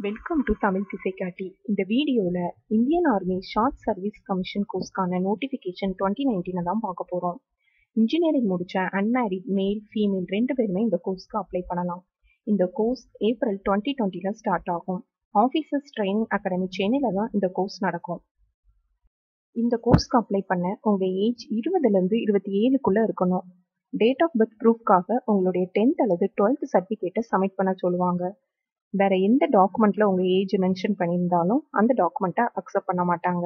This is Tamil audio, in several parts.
வெல்கம் டு தமிழ் திசைக்காட்டி இந்த வீடியோவில் Indian army short service commission கோர்ஸ்க்கான நோட்டிஃபிகேஷன் டுவெண்ட்டி நைன்டீனை தான் பார்க்க போகிறோம் இன்ஜினியரிங் முடித்த அன்மேரிட் மேல் ஃபீமேல் ரெண்டு பேருமே இந்த கோர்ஸ்க்கு அப்ளை பண்ணலாம் இந்த கோர்ஸ் ஏப்ரல் டுவெண்ட்டி டுவெண்ட்டியில் ஸ்டார்ட் ஆகும் ஆஃபீஸர்ஸ் ட்ரைனிங் அகாடமி சென்னையில் தான் இந்த கோர்ஸ் நடக்கும் இந்த கோர்ஸ்க்கு அப்ளை பண்ண உங்கள் ஏஜ் இருபதுலேருந்து இருபத்தி ஏழுக்குள்ளே இருக்கணும் டேட் ஆஃப் பர்த் ப்ரூஃப்காக உங்களுடைய டென்த் அல்லது டுவெல்த் சர்டிஃபிகேட்டை சப்மிட் பண்ண சொல்லுவாங்க வேற எந்த டாக்குமெண்ட்ல உங்க ஏஜ் மென்ஷன் பண்ணியிருந்தாலும் அந்த டாக்குமெண்ட்டை அக்செப்ட் பண்ண மாட்டாங்க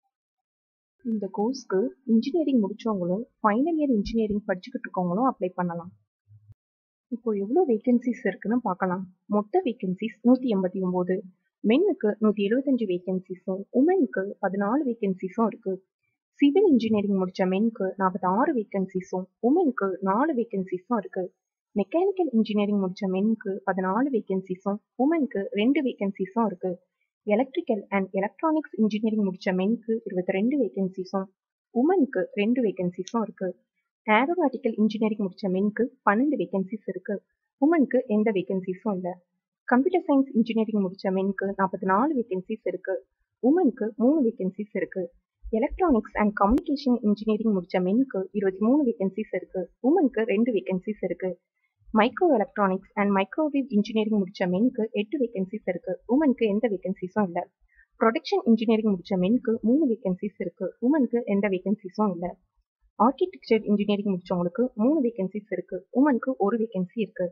இந்த கோர்ஸ்க்கு இன்ஜினியரிங் முடிச்சவங்களும் ஃபைனல் இயர் இன்ஜினியரிங் படிச்சுக்கிட்டு இருக்கவங்களும் அப்ளை பண்ணலாம் இப்போ எவ்வளோ வேகன்சிஸ் இருக்குன்னு பார்க்கலாம் மொத்த வேகன்சிஸ் நூற்றி எண்பத்தி ஒம்பது மென்னுக்கு நூற்றி எழுபத்தஞ்சு வேகன்சிஸும் உமனுக்கு பதினாலு வேகன்சிஸும் இருக்கு சிவில் இன்ஜினியரிங் முடிச்ச மென்க்கு நாற்பத்தி ஆறு வேகன்சிஸும் உமனுக்கு நாலு வேகன்சிஸும் இருக்கு மெக்கானிக்கல் இன்ஜினியரிங் முடிச்ச மென்க்கு பதினாலு வேகன்சிஸும் உமனுக்கு ரெண்டு வேகன்சிஸும் இருக்கு எலக்ட்ரிக்கல் அண்ட் எலக்ட்ரானிக்ஸ் இன்ஜினியரிங் முடிச்ச மென்க்கு இருபத்தி ரெண்டு வேகன்சிஸும் உமனுக்கு ரெண்டு வேகன்சிஸும் இருக்கு ஏரோநாட்டிக்கல் இன்ஜினியரிங் முடிச்ச மென்க்கு பன்னெண்டு வேகன்சிஸ் இருக்கு உமனுக்கு எந்த வேகன்சிஸும் இல்லை கம்ப்யூட்டர் சயின்ஸ் இன்ஜினியரிங் முடிச்ச மென்க்கு நாற்பத்தி நாலு வேகன்சிஸ் இருக்கு உமனுக்கு மூணு வேகன்சிஸ் இருக்கு எலக்ட்ரானிக்ஸ் அண்ட் கம்யூனிகேஷன் இன்ஜினியரிங் முடிச்ச மென்க்கு இருபத்தி மூணு வேகன்சிஸ் இருக்கு உமனுக்கு ரெண்டு வேகன்சிஸ் இருக்கு micro electronics and microwave engineering முடிச்ச மென்க்கு எட்டு வேகன்சிஸ் இருக்கு உமனுக்கு எந்த வேகன்சிஸும் இல்லை ப்ரொடக்ஷன் இன்ஜினியரிங் முடிச்ச மென்க்கு மூணு வேகன்சிஸ் இருக்கு உமனுக்கு எந்த வேகன்சிஸும் இல்லை ஆர்கிடெக்சர் இன்ஜினியரிங் முடிச்சவங்களுக்கு மூணு வேகன்சிஸ் இருக்கு உமனுக்கு ஒரு வேகன்சி இருக்கு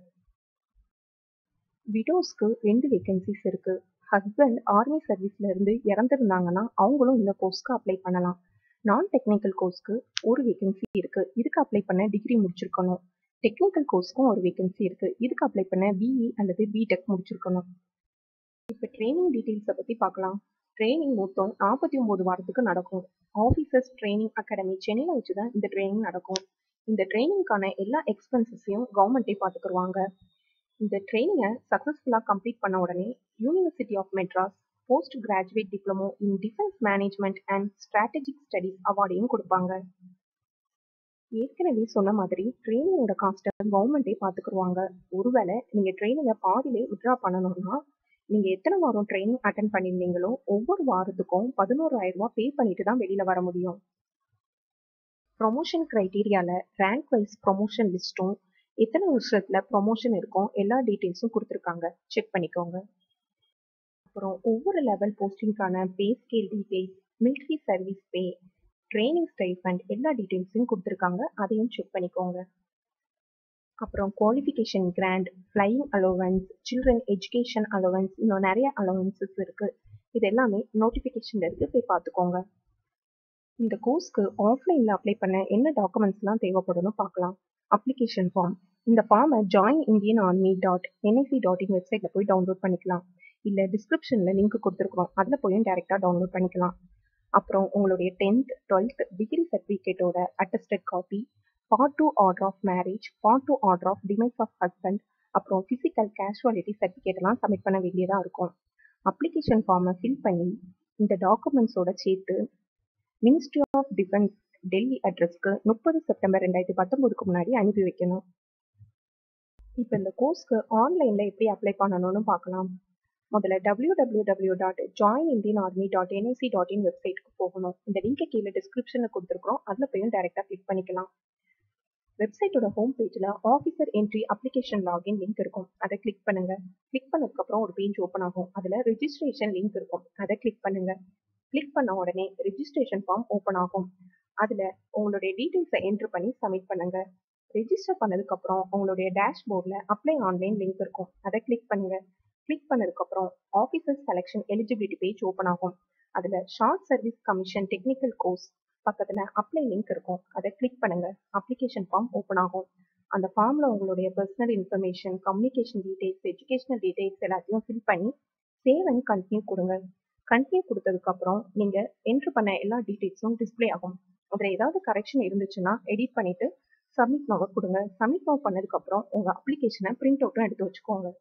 விடோஸ்க்கு ரெண்டு வேகன்சிஸ் இருக்கு ஹஸ்பண்ட் ஆர்மி சர்வீஸ்ல இருந்து இறந்துருந்தாங்கன்னா அவங்களும் இந்த கோர்ஸ்க்கு அப்ளை பண்ணலாம் நான் டெக்னிக்கல் கோர்ஸ்க்கு ஒரு வேகன்சி இருக்கு இதுக்கு அப்ளை பண்ண டிகிரி முடிச்சிருக்கணும் டெக்னிக்கல் கோர்ஸ்க்கும் ஒரு வேகன்சி இருக்கு இதுக்கு அப்ளை பண்ண பிஇ அல்லது பிடெக் முடிச்சிருக்கணும் இப்போ ட்ரைனிங் டீட்டெயில்ஸை பற்றி பார்க்கலாம் ட்ரைனிங் மொத்தம் நாற்பத்தி ஒம்பது வாரத்துக்கு நடக்கும் ஆஃபீஸர்ஸ் ட்ரைனிங் அகாடமி சென்னையில் வச்சு தான் இந்த ட்ரைனிங் நடக்கும் இந்த ட்ரைனிங்க்கான எல்லா எக்ஸ்பென்சஸையும் கவர்மெண்ட்டே பார்த்துக்குருவாங்க இந்த ட்ரைனிங்கை சக்ஸஸ்ஃபுல்லாக கம்ப்ளீட் பண்ண உடனே university of Madras post graduate diploma in defence management and strategic studies அவார்டையும் கொடுப்பாங்க ஏற்கனவே சொன்ன மாதிரி ட்ரைனிங்கோட காஸ்ட்டை கவர்மெண்ட்டே பார்த்துக்குருவாங்க ஒருவேளை நீங்கள் ட்ரைனிங்கை பாதியிலே விட்ரா பண்ணணும்னா நீங்கள் எத்தனை வாரம் ட்ரைனிங் அட்டன் பண்ணியிருந்தீங்களோ ஒவ்வொரு வாரத்துக்கும் பதினோராயிரம் ரூபாய் பே பண்ணிட்டு தான் வெளியில் வர முடியும் ப்ரொமோஷன் க்ரைட்டீரியாவில் ரேங்க் வைஸ் ப்ரொமோஷன் லிஸ்ட்டும் எத்தனை வருஷத்தில் ப்ரொமோஷன் இருக்கும் எல்லா டீட்டெயில்ஸும் கொடுத்துருக்காங்க செக் பண்ணிக்கோங்க அப்புறம் ஒவ்வொரு லெவல் போஸ்டிங்கான pay scale details military service pay training stipend எல்லா டீட்டெயில்ஸையும் கொடுத்துருக்காங்க அதையும் செக் பண்ணிக்கோங்க அப்புறம் qualification grant flying allowance children education allowance இன்னும் நிறைய அலோவன்சஸ் இருக்குது இது எல்லாமே நோட்டிஃபிகேஷனில் இருக்குது போய் பார்த்துக்கோங்க இந்த கோர்ஸ்க்கு ஆஃப்லைனில் அப்ளை பண்ண என்ன டாக்குமெண்ட்ஸ்லாம் தேவைப்படும்னு பார்க்கலாம் அப்ளிகேஷன் ஃபார்ம் இந்த ஃபார்மை join Indian army dot NIC dot in வெப்சைட்டில் போய் டவுன்லோட் பண்ணிக்கலாம் இல்லை டிஸ்கிரிப்ஷனில் லிங்க் கொடுத்துருக்குறோம் அதில் போயும் டேரெக்டாக டவுன்லோட் பண்ணிக்கலாம் அப்புறம் உங்களுடைய டென்த் டுவெல்த் டிகிரி சர்டிஃபிகேட்டோட attested copy part two order of marriage part two order of demise of husband அப்புறம் ஃபிசிக்கல் கேஷுவாலிட்டி சர்டிஃபிகேட்லாம் சப்மிட் பண்ண வேண்டியதாக இருக்கும் அப்ளிகேஷன் ஃபார்மை ஃபில் பண்ணி இந்த டாக்குமெண்ட்ஸோட சேர்த்து மினிஸ்ட்ரி ஆஃப் டிஃபென்ஸ் டெல்லி அட்ரஸ்க்கு முப்பது செப்டம்பர் ரெண்டாயிரத்தி பத்தொம்போதுக்கு முன்னாடி அனுப்பி வைக்கணும் இப்போ இந்த கோர்ஸ்க்கு ஆன்லைனில் எப்படி அப்ளை பண்ணணும்னு பார்க்கலாம் முதல்ல W W W dot join Indian army dot NIC dot in வெப்சைட்டுக்கு போகணும் இந்த லிங்கை கீழே டிஸ்கிரிப்ஷனில் கொடுத்துருக்குறோம் அதில் போயும் டேரெக்டாக கிளிக் பண்ணிக்கலாம் வெப்சைட்டோட ஹோம் பேஜில் officer entry application login link இருக்கும் அதை கிளிக் பண்ணுங்க கிளிக் பண்ணதுக்கப்புறம் ஒரு பேஜ் ஓப்பன் ஆகும் அதில் ரிஜிஸ்ட்ரேஷன் லிங்க் இருக்கும் அதை கிளிக் பண்ணுங்க கிளிக் பண்ண உடனே ரிஜிஸ்ட்ரேஷன் ஃபார்ம் ஓப்பன் ஆகும் அதில் உங்களுடைய டீட்டெயில்ஸை என்ட்ரு பண்ணி சப்மிட் பண்ணுங்க ரெஜிஸ்டர் பண்ணதுக்கப்புறம் உங்களுடைய டேஷ்போர்டில் அப்ளை ஆன்லைன் லிங்க் இருக்கும் அதை கிளிக் பண்ணுங்க கிளிக் பண்ணதுக்கப்புறம் officer selection eligibility page open ஆகும் அதில் short service commission technical course பக்கத்தில் அப்ளை லிங்க் இருக்கும் அதை கிளிக் பண்ணுங்க அப்ளிகேஷன் ஃபார்ம் ஓப்பன் ஆகும் அந்த ஃபார்மில் உங்களுடைய personal information communication details educational details எல்லாத்தையும் ஃபில் பண்ணி சேவ் அண்ட் கண்டினியூ கொடுங்க கண்டினியூ கொடுத்ததுக்கப்புறம் நீங்கள் என்ட்ரு பண்ண எல்லா டீடைல்ஸும் டிஸ்பிளே ஆகும் அதில் ஏதாவது கரெக்ஷன் இருந்துச்சுன்னா எடிட் பண்ணிவிட்டு சப்மிட் நோவை கொடுங்க சப்மிட் நோவ் பண்ணதுக்கப்புறம் உங்கள் அப்ளிகேஷனை பிரிண்ட் அவுட்டும் எடுத்து வச்சுக்கோங்க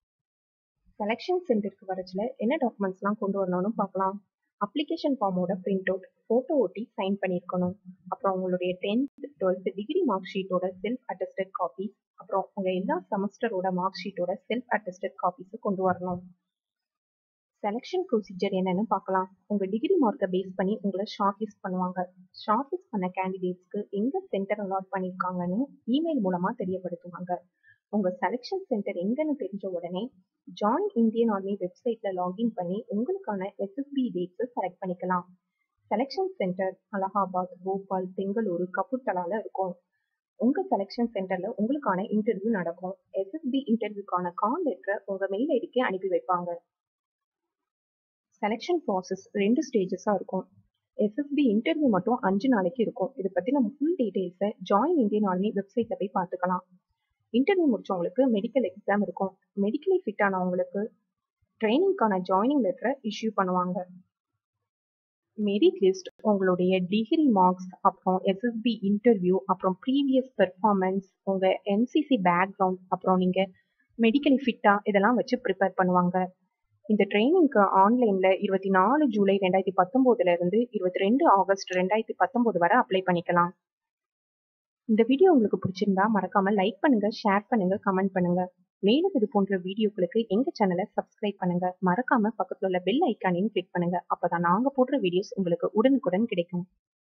செலெக்ஷன் சென்டருக்கு வரச்சில் என்ன டாக்குமெண்ட்ஸ்லாம் கொண்டு வரணும்னு பார்க்கலாம் அப்ளிகேஷன் ஃபார்மோட பிரிண்ட் அவுட் ஃபோட்டோ ஒட்டி சைன் பண்ணியிருக்கணும் அப்புறம் உங்களுடைய டென்த் டுவெல்த் டிகிரி மார்க் ஷீட்டோட செல்ஃப் அட்டஸ்டட் காப்பீஸ் அப்புறம் உங்கள் எல்லா செமஸ்டரோட மார்க் ஷீட்டோட செல்ஃப் அட்டஸ்டட் காப்பீஸை கொண்டு வரணும் செலெக்ஷன் ப்ரொசீஜர் என்னன்னு பார்க்கலாம் உங்கள் டிகிரி மார்க்கை பேஸ் பண்ணி உங்களை ஷார்ட் லிஸ்ட் பண்ணுவாங்க ஷார்ட் லிஸ்ட் பண்ண கேண்டிடேட்ஸ்க்கு எங்கே சென்டர் அலாட் பண்ணியிருக்காங்கன்னு இமெயில் மூலமாக தெரியப்படுத்துவாங்க உங்கள் செலெக்ஷன் சென்டர் எங்கன்னு தெரிஞ்ச உடனே ஜாயின் இந்தியன் ஆர்மி வெப்சைட்டில் லாகின் பண்ணி உங்களுக்கான எஸ்எஸ்பி டேட்ஸை செலக்ட் பண்ணிக்கலாம் செலெக்ஷன் சென்டர் அலகாபாத் போபால் பெங்களூரு கபூர்தலால இருக்கும் உங்க செலெக்ஷன் சென்டர்ல உங்களுக்கான இன்டர்வியூ நடக்கும் எஸ்எஸ்பி இன்டர்வியூக்கான கால் லெட்டரை உங்க மெயில் ஐடிக்கு அனுப்பி வைப்பாங்க செலெக்ஷன் ப்ராசஸ் ரெண்டு ஸ்டேஜஸாக இருக்கும் எஸ்எஸ்பி இன்டர்வியூ மட்டும் அஞ்சு நாளைக்கு இருக்கும் இதை பற்றி நம்ம ஃபுல் டீட்டெயில்ஸை ஜாயின் இந்தியன் ஆர்மி வெப்சைட்டில் போய் பார்த்துக்கலாம் இன்டர்வியூ முடிச்சவங்களுக்கு மெடிக்கல் எக்ஸாம் இருக்கும் மெடிக்கலி ஃபிட் ஆனவங்களுக்கு ட்ரைனிங்க்கான ஜாயினிங் லெட்டரை இஷ்யூ பண்ணுவாங்க மெரிட் லிஸ்ட் உங்களுடைய டிகிரி மார்க்ஸ் அப்புறம் எஸ்எஸ்பி இன்டர்வியூ அப்புறம் ப்ரீவியஸ் பெர்ஃபார்மன்ஸ் உங்கள் என்சிசி பேக்ரவுண்ட் அப்புறம் நீங்கள் மெடிக்கலி ஃபிட்டா இதெல்லாம் வச்சு ப்ரிப்பேர் பண்ணுவாங்க இந்த ட்ரைனிங்க்கு ஆன்லைனில் இருபத்தி நாலு ஜூலை ரெண்டாயிரத்தி பத்தொம்போதுல இருந்து இருபத்தி ரெண்டு ஆகஸ்ட் ரெண்டாயிரத்தி பத்தொம்போது வரை அப்ளை பண்ணிக்கலாம் இந்த வீடியோ உங்களுக்கு பிடிச்சிருந்தா மறக்காம லைக் பண்ணுங்க ஷேர் பண்ணுங்க கமெண்ட் பண்ணுங்க மேலும் இது போன்ற வீடியோக்களுக்கு எங்க சேனலை சப்ஸ்கிரைப் பண்ணுங்க மறக்காம பக்கத்துல உள்ள பெல் ஐக்கானையும் கிளிக் பண்ணுங்க அப்பதான் நாங்க போடுற வீடியோஸ் உங்களுக்கு உடனுக்குடன் கிடைக்கும்